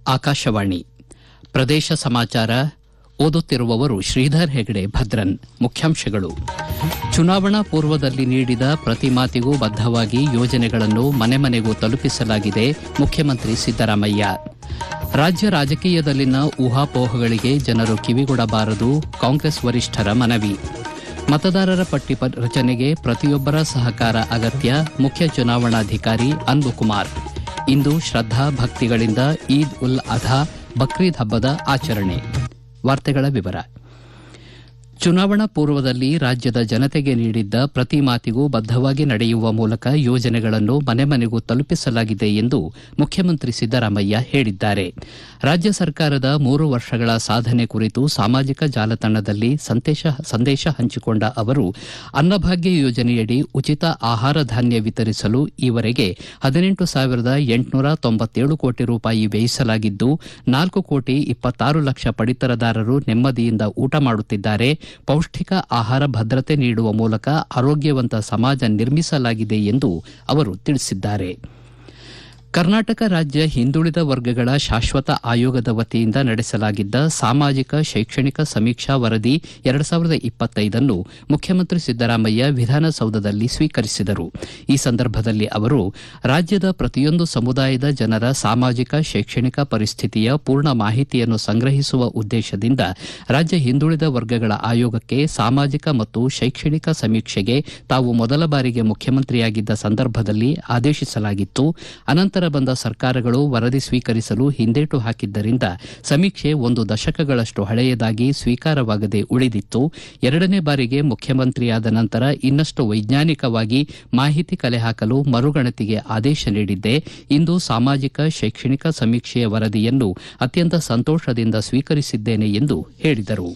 ಆಕಾಶವಾಣಿ ಪ್ರದೇಶ ಸಮಾಚಾರ ಓದುತ್ತಿರುವವರು ಶ್ರೀಧರ್ ಹೆಗಡೆ ಭದ್ರನ್ ಮುಖ್ಯಾಂಶಗಳು ಚುನಾವಣಾ ಪೂರ್ವದಲ್ಲಿ ನೀಡಿದ ಪ್ರತಿ ಮಾತಿಗೂ ಬದ್ದವಾಗಿ ಯೋಜನೆಗಳನ್ನು ಮನೆ ಮನೆಗೂ ತಲುಪಿಸಲಾಗಿದೆ ಮುಖ್ಯಮಂತ್ರಿ ಸಿದ್ದರಾಮಯ್ಯ ರಾಜ್ಯ ರಾಜಕೀಯದಲ್ಲಿನ ಊಹಾಪೋಹಗಳಿಗೆ ಜನರು ಕಿವಿಗೊಡಬಾರದು ಕಾಂಗ್ರೆಸ್ ವರಿಷ್ಠರ ಮನವಿ ಮತದಾರರ ಪಟ್ಟಿ ಪ- ರಚನೆಗೆ ಪ್ರತಿಯೊಬ್ಬರ ಸಹಕಾರ ಅಗತ್ಯ ಮುಖ್ಯ ಚುನಾವಣಾಧಿಕಾರಿ ಅನ್ಬುಕುಮಾರ್ ಇಂದು ಶ್ರದ್ದಾ ಭಕ್ತಿಗಳಿಂದ ಈದ್ ಉಲ್ ಅಧಾ ಬಕ್ರೀದ್ ಹಬ್ಬದ ಆಚರಣೆ ವಾರ್ತೆಗಳ ವಿವರ ಚುನಾವಣಾ ಪೂರ್ವದಲ್ಲಿ ರಾಜ್ಯದ ಜನತೆಗೆ ನೀಡಿದ್ದ ಪ್ರತಿ ಮಾತಿಗೂ ಬದ್ದವಾಗಿ ನಡೆಯುವ ಮೂಲಕ ಯೋಜನೆಗಳನ್ನು ಮನೆ ಮನೆಗೂ ತಲುಪಿಸಲಾಗಿದೆ ಎಂದು ಮುಖ್ಯಮಂತ್ರಿ ಸಿದ್ದರಾಮಯ್ಯ ಹೇಳಿದ್ದಾರೆ ರಾಜ್ಯ ಸರ್ಕಾರದ ಮೂರು ವರ್ಷಗಳ ಸಾಧನೆ ಕುರಿತು ಸಾಮಾಜಿಕ ಜಾಲತಾಣದಲ್ಲಿ ಸಂದೇಶ ಸಂದೇಶ ಹಂಚಿಕೊಂಡ ಅವರು ಅನ್ನಭಾಗ್ಯ ಯೋಜನೆಯಡಿ ಉಚಿತ ಆಹಾರ ಧಾನ್ಯ ವಿತರಿಸಲು ಈವರೆಗೆ ಹದಿನೆಂಟು ಸಾವಿರದ ಎಂಟುನೂರ ತೊಂಬತ್ತೇಳು ಕೋಟಿ ರೂಪಾಯಿ ವ್ಯಯಿಸಲಾಗಿದ್ದು ನಾಲ್ಕು ಕೋಟಿ ಇಪ್ಪತ್ತಾರು ಲಕ್ಷ ಪಡಿತರದಾರರು ನೆಮ್ಮದಿಯಿಂದ ಊಟ ಮಾಡುತ್ತಿದ್ದಾರೆ ಪೌಷ್ಟಿಕ ಆಹಾರ ಭದ್ರತೆ ನೀಡುವ ಮೂಲಕ ಆರೋಗ್ಯವಂತ ಸಮಾಜ ನಿರ್ಮಿಸಲಾಗಿದೆ ಎಂದು ಅವರು ತಿಳಿಸಿದ್ದಾರೆ ಕರ್ನಾಟಕ ರಾಜ್ಯ ಹಿಂದುಳಿದ ವರ್ಗಗಳ ಶಾಶ್ವತ ಆಯೋಗದ ವತಿಯಿಂದ ನಡೆಸಲಾಗಿದ್ದ ಸಾಮಾಜಿಕ ಶೈಕ್ಷಣಿಕ ಸಮೀಕ್ಷಾ ವರದಿ ಎರಡು ಸಾವಿರದ ಇಪ್ಪತ್ತೈದನ್ನು ಮುಖ್ಯಮಂತ್ರಿ ಸಿದ್ದರಾಮಯ್ಯ ವಿಧಾನಸೌಧದಲ್ಲಿ ಸ್ವೀಕರಿಸಿದರು ಈ ಸಂದರ್ಭದಲ್ಲಿ ಅವರು ರಾಜ್ಯದ ಪ್ರತಿಯೊಂದು ಸಮುದಾಯದ ಜನರ ಸಾಮಾಜಿಕ ಶೈಕ್ಷಣಿಕ ಪರಿಸ್ಥಿತಿಯ ಪೂರ್ಣ ಮಾಹಿತಿಯನ್ನು ಸಂಗ್ರಹಿಸುವ ಉದ್ದೇಶದಿಂದ ರಾಜ್ಯ ಹಿಂದುಳಿದ ವರ್ಗಗಳ ಆಯೋಗಕ್ಕೆ ಸಾಮಾಜಿಕ ಮತ್ತು ಶೈಕ್ಷಣಿಕ ಸಮೀಕ್ಷೆಗೆ ತಾವು ಮೊದಲ ಬಾರಿಗೆ ಮುಖ್ಯಮಂತ್ರಿಯಾಗಿದ್ದ ಸಂದರ್ಭದಲ್ಲಿ ಆದೇಶಿಸಲಾಗಿತ್ತು ಅನಂತರ ಬಂದ ಸರ್ಕಾರಗಳು ವರದಿ ಸ್ವೀಕರಿಸಲು ಹಿಂದೇಟು ಹಾಕಿದ್ದರಿಂದ ಸಮೀಕ್ಷೆ ಒಂದು ದಶಕಗಳಷ್ಟು ಹಳೆಯದಾಗಿ ಸ್ವೀಕಾರವಾಗದೆ ಉಳಿದಿತ್ತು ಎರಡನೇ ಬಾರಿಗೆ ಮುಖ್ಯಮಂತ್ರಿಯಾದ ನಂತರ ಇನ್ನಷ್ಟು ವೈಜ್ಞಾನಿಕವಾಗಿ ಮಾಹಿತಿ ಕಲೆ ಹಾಕಲು ಮರುಗಣತಿಗೆ ಆದೇಶ ನೀಡಿದ್ದೆ ಇಂದು ಸಾಮಾಜಿಕ ಶೈಕ್ಷಣಿಕ ಸಮೀಕ್ಷೆಯ ವರದಿಯನ್ನು ಅತ್ಯಂತ ಸಂತೋಷದಿಂದ ಸ್ವೀಕರಿಸಿದ್ದೇನೆ ಎಂದು ಹೇಳಿದರು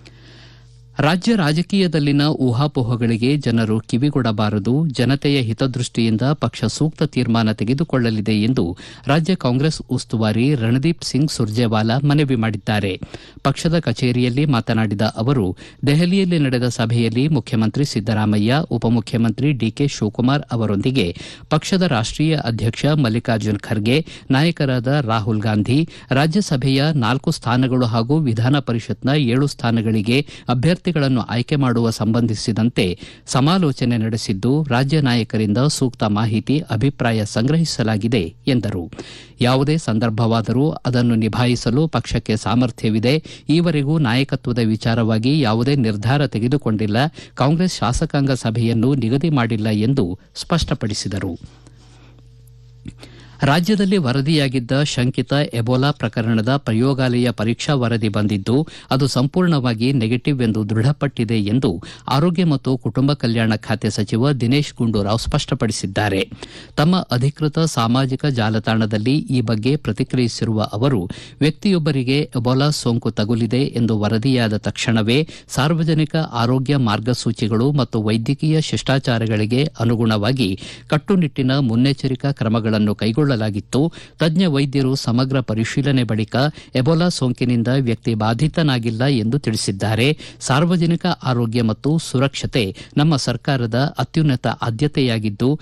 ರಾಜ್ಯ ರಾಜಕೀಯದಲ್ಲಿನ ಊಹಾಪೋಹಗಳಿಗೆ ಜನರು ಕಿವಿಗೊಡಬಾರದು ಜನತೆಯ ಹಿತದೃಷ್ಟಿಯಿಂದ ಪಕ್ಷ ಸೂಕ್ತ ತೀರ್ಮಾನ ತೆಗೆದುಕೊಳ್ಳಲಿದೆ ಎಂದು ರಾಜ್ಯ ಕಾಂಗ್ರೆಸ್ ಉಸ್ತುವಾರಿ ರಣದೀಪ್ ಸಿಂಗ್ ಸುರ್ಜೇವಾಲಾ ಮನವಿ ಮಾಡಿದ್ದಾರೆ ಪಕ್ಷದ ಕಚೇರಿಯಲ್ಲಿ ಮಾತನಾಡಿದ ಅವರು ದೆಹಲಿಯಲ್ಲಿ ನಡೆದ ಸಭೆಯಲ್ಲಿ ಮುಖ್ಯಮಂತ್ರಿ ಸಿದ್ದರಾಮಯ್ಯ ಉಪಮುಖ್ಯಮಂತ್ರಿ ಡಿಕೆ ಶಿವಕುಮಾರ್ ಅವರೊಂದಿಗೆ ಪಕ್ಷದ ರಾಷ್ಟೀಯ ಅಧ್ಯಕ್ಷ ಮಲ್ಲಿಕಾರ್ಜುನ್ ಖರ್ಗೆ ನಾಯಕರಾದ ರಾಹುಲ್ ಗಾಂಧಿ ರಾಜ್ಯಸಭೆಯ ನಾಲ್ಕು ಸ್ಥಾನಗಳು ಹಾಗೂ ವಿಧಾನ ಪರಿಷತ್ನ ಏಳು ಸ್ಥಾನಗಳಿಗೆ ಅಭ್ಯರ್ಥಿಗಳನ್ನು ಆಯ್ಕೆ ಮಾಡುವ ಸಂಬಂಧಿಸಿದಂತೆ ಸಮಾಲೋಚನೆ ನಡೆಸಿದ್ದು ರಾಜ್ಯ ನಾಯಕರಿಂದ ಸೂಕ್ತ ಮಾಹಿತಿ ಅಭಿಪ್ರಾಯ ಸಂಗ್ರಹಿಸಲಾಗಿದೆ ಎಂದರು ಯಾವುದೇ ಸಂದರ್ಭವಾದರೂ ಅದನ್ನು ನಿಭಾಯಿಸಲು ಪಕ್ಷಕ್ಕೆ ಸಾಮರ್ಥ್ಯವಿದೆ ಈವರೆಗೂ ನಾಯಕತ್ವದ ವಿಚಾರವಾಗಿ ಯಾವುದೇ ನಿರ್ಧಾರ ತೆಗೆದುಕೊಂಡಿಲ್ಲ ಕಾಂಗ್ರೆಸ್ ಶಾಸಕಾಂಗ ಸಭೆಯನ್ನು ನಿಗದಿ ಮಾಡಿಲ್ಲ ಎಂದು ಸ್ಪಷ್ಟಪಡಿಸಿದರು ರಾಜ್ಯದಲ್ಲಿ ವರದಿಯಾಗಿದ್ದ ಶಂಕಿತ ಎಬೋಲಾ ಪ್ರಕರಣದ ಪ್ರಯೋಗಾಲಯ ಪರೀಕ್ಷಾ ವರದಿ ಬಂದಿದ್ದು ಅದು ಸಂಪೂರ್ಣವಾಗಿ ನೆಗೆಟಿವ್ ಎಂದು ದೃಢಪಟ್ಟಿದೆ ಎಂದು ಆರೋಗ್ಯ ಮತ್ತು ಕುಟುಂಬ ಕಲ್ಯಾಣ ಖಾತೆ ಸಚಿವ ದಿನೇಶ್ ಗುಂಡೂರಾವ್ ಸ್ಪಷ್ಟಪಡಿಸಿದ್ದಾರೆ ತಮ್ಮ ಅಧಿಕೃತ ಸಾಮಾಜಿಕ ಜಾಲತಾಣದಲ್ಲಿ ಈ ಬಗ್ಗೆ ಪ್ರತಿಕ್ರಿಯಿಸಿರುವ ಅವರು ವ್ಯಕ್ತಿಯೊಬ್ಬರಿಗೆ ಎಬೋಲಾ ಸೋಂಕು ತಗುಲಿದೆ ಎಂದು ವರದಿಯಾದ ತಕ್ಷಣವೇ ಸಾರ್ವಜನಿಕ ಆರೋಗ್ಯ ಮಾರ್ಗಸೂಚಿಗಳು ಮತ್ತು ವೈದ್ಯಕೀಯ ಶಿಷ್ಟಾಚಾರಗಳಿಗೆ ಅನುಗುಣವಾಗಿ ಕಟ್ಟುನಿಟ್ಟಿನ ಮುನ್ನೆಚ್ಚರಿಕಾ ಕ್ರಮಗಳನ್ನು ಕೈಗೊಳ್ಳಲಾಗಿತ್ತು ತಜ್ಞ ವೈದ್ಯರು ಸಮಗ್ರ ಪರಿಶೀಲನೆ ಬಳಿಕ ಎಬೋಲಾ ಸೋಂಕಿನಿಂದ ವ್ಯಕ್ತಿ ಬಾಧಿತನಾಗಿಲ್ಲ ಎಂದು ತಿಳಿಸಿದ್ದಾರೆ ಸಾರ್ವಜನಿಕ ಆರೋಗ್ಯ ಮತ್ತು ಸುರಕ್ಷತೆ ನಮ್ಮ ಸರ್ಕಾರದ ಅತ್ಯುನ್ನತ ಆದ್ಯತೆಯಾಗಿದ್ದು